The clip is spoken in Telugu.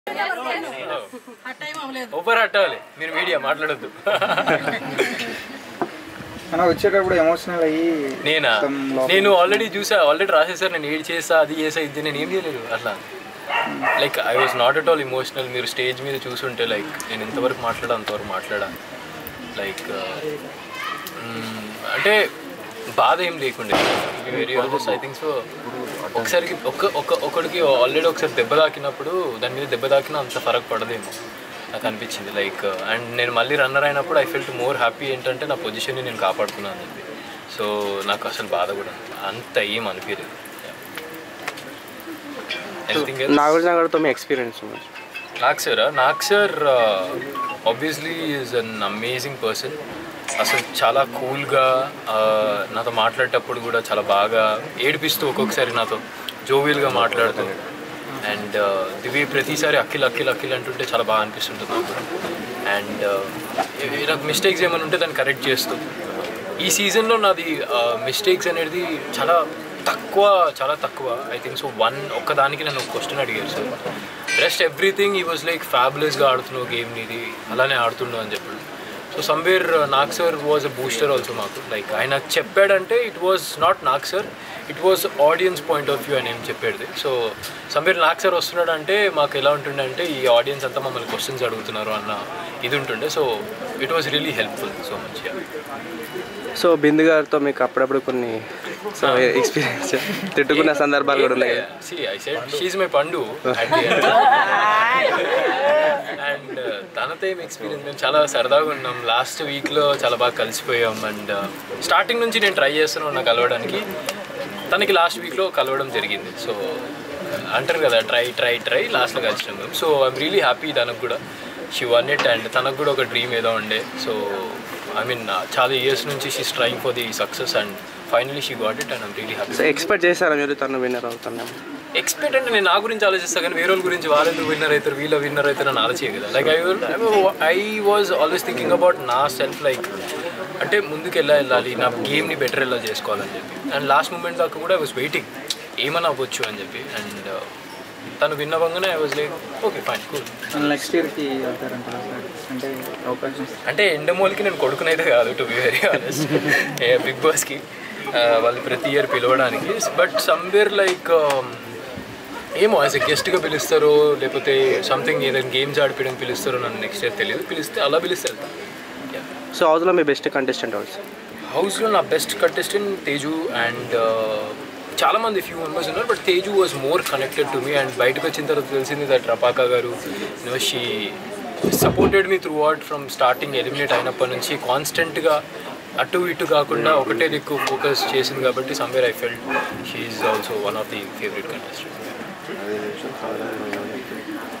ఓవర్ హట్టాలి మీరు మీడియా మాట్లాడొద్దు మనం వచ్చేటప్పుడు ఎమోషనల్ అయ్యి నేనా మొత్తం లోపల- నేను ఆల్రెడీ చూసా ఆల్రెడీ రాసేసారు నేను ఏది చేసా అది చేసా ఇది నేను ఏం చేయలేదు అట్లా like I was not at all emotional మీరు స్టేజ్ మీద చూసుంటే లైక్ నేను ఎంతవరకు మాట్లాడా అంతవరకు మాట్లాడా లైక్ అంటే బాధ ఏం లేకుండే very almost I think so ఒకసారికి ఒక ఒక ఒకడికి ఆల్రెడీ ఒకసారి దెబ్బ తాకినప్పుడు దాని మీద దెబ్బ తాకినా అంత ఫరక్ పడదేమో నాకు అనిపించింది లైక్ అండ్ నేను మళ్ళీ రన్నర్ అయినప్పుడు ఐ ఫెల్ట్ మోర్ హ్యాపీ ఏంటంటే నా పొజిషన్ని నేను కాపాడుకున్నాను అని చెప్పి సో నాకు అసలు బాధ కూడా అంత ఏం అనిపించలేదు ఎనీథింగ్ నాగార్జున గారితో మీ ఎక్స్పీరియన్స్ ఉంది Nag sir Nag sir obviously is an amazing person అసలు చాలా కూల్గా నాతో మాట్లాడేటప్పుడు కూడా చాలా బాగా ఏడిపిస్తూ ఒక్కొక్కసారి నాతో జోవియల్గా మాట్లాడుతూ అండ్ దివి ప్రతిసారి అఖిల్ అఖిల్ అఖిల్ అంటుంటే చాలా బాగా అనిపిస్తుంటుంది నాకు అండ్ నాకు మిస్టేక్స్ ఏమైనా ఉంటే దాన్ని కరెక్ట్ చేస్తూ ఈ సీజన్లో నాది మిస్టేక్స్ అనేది చాలా తక్కువ చాలా తక్కువ ఐ థింక్ సో వన్ ఒక్కదానికి నన్ను క్వశ్చన్ అడిగారు sir rest everything he was like ఫ్యాబులస్గా ఆడుతున్నావు గేమ్ నీది అలానే ఆడుతున్నావు అని చెప్పాడు so somewhere Nag sir was a booster also మాకు లైక్ ఆయన చెప్పాడంటే it was not Nag sir it was audience point of view అని ఏం చెప్పేది సో సమ్వేర్ నాగ్ సార్ వస్తున్నాడు అంటే మాకు ఎలా ఉంటుండే అంటే ఈ ఆడియన్స్ అంతా మమ్మల్ని క్వశ్చన్స్ అడుగుతున్నారు అన్న ఇది ఉంటుండే so it was really helpful so much so Bindu గారితో మీకు అప్పుడప్పుడు కొన్ని ఎక్స్పీరియన్స్ తిట్టుకున్న సందర్భాలు కూడా ఉన్నాయి కదా. See I said she my పండు అండ్ తనతో ఏం ఎక్స్పీరియన్స్ మేము చాలా సరదాగా ఉన్నాం లాస్ట్ వీక్లో చాలా బాగా కలిసిపోయాం అండ్ స్టార్టింగ్ నుంచి నేను ట్రై చేస్తున్నాను నాకు కలవడానికి తనకి లాస్ట్ వీక్లో కలవడం జరిగింది సో అంటారు కదా ట్రై ట్రై ట్రై లాస్ట్లో కలిసినాం మేము సో ఐఎమ్ రియలీ హ్యాపీ తనకు కూడా షీ వన్ ఇట్ అండ్ తనకు కూడా ఒక డ్రీమ్ ఏదో ఉండే సో ఐ మీన్ చాలా ఇయర్స్ నుంచి she's trying for the success and finally she got it and I'm really happy so expect చేశారా మీరు తను విన్నర్ అవుతున్నాము ఎక్స్పెక్ట్ అంటే నేను నా గురించి ఆలోచిస్తాను కానీ వేరే వాళ్ళ గురించి వాళ్ళెందుకు విన్నర్ అవుతారు వీళ్ళ విన్నర్ అవుతారు అని ఆలోచించే కదా like I I was always thinking about నా సెల్ఫ్ లైక్ అంటే ముందుకు ఎలా వెళ్ళాలి నా గేమ్ని బెటర్ ఎలా చేసుకోవాలని చెప్పి అండ్ లాస్ట్ మూమెంట్ దాకా కూడా ఐ వాజ్ వెయిటింగ్ ఏమన్నా అవ్వచ్చు అని చెప్పి అండ్ తను విన్ అవ్వగానే I was like okay fine cool next ఇయర్కి వెళ్తారంటారా సార్ అంటే అవకాశం అంటే ఎండమోల్కి నేను కొడుకునైతే కాదు to be very honest big బాస్కి వాళ్ళు ప్రతి ఇయర్ పిలవడానికి బట్ సమ్వేర్ లైక్ ఏమో యాజ్ ఎ గెస్ట్గా పిలుస్తారో లేకపోతే సంథింగ్ ఏదైనా గేమ్స్ ఆడిపించడం పిలుస్తారో నన్ను నెక్స్ట్ ఇయర్ తెలియదు పిలిస్తే అలా పిలిస్తారు సో హౌస్లో మీ బెస్ట్ కంటెస్టెంట్ ఆల్సో హౌస్లో నా బెస్ట్ కంటెస్టెంట్ తేజు అండ్ చాలా మంది ఫ్యూ మెంబర్స్ ఉన్నారు but Teju was more connected to me and బయటకు వచ్చిన తర్వాత తెలిసింది దట్ రపాకా గారు no she supported me throughout from starting eliminate అయినప్పటి నుంచి కాన్స్టెంట్గా అటు ఇటు కాకుండా ఒకటే దిక్కు ఫోకస్ చేసింది కాబట్టి somewhere I felt she is also one of the favourite contestant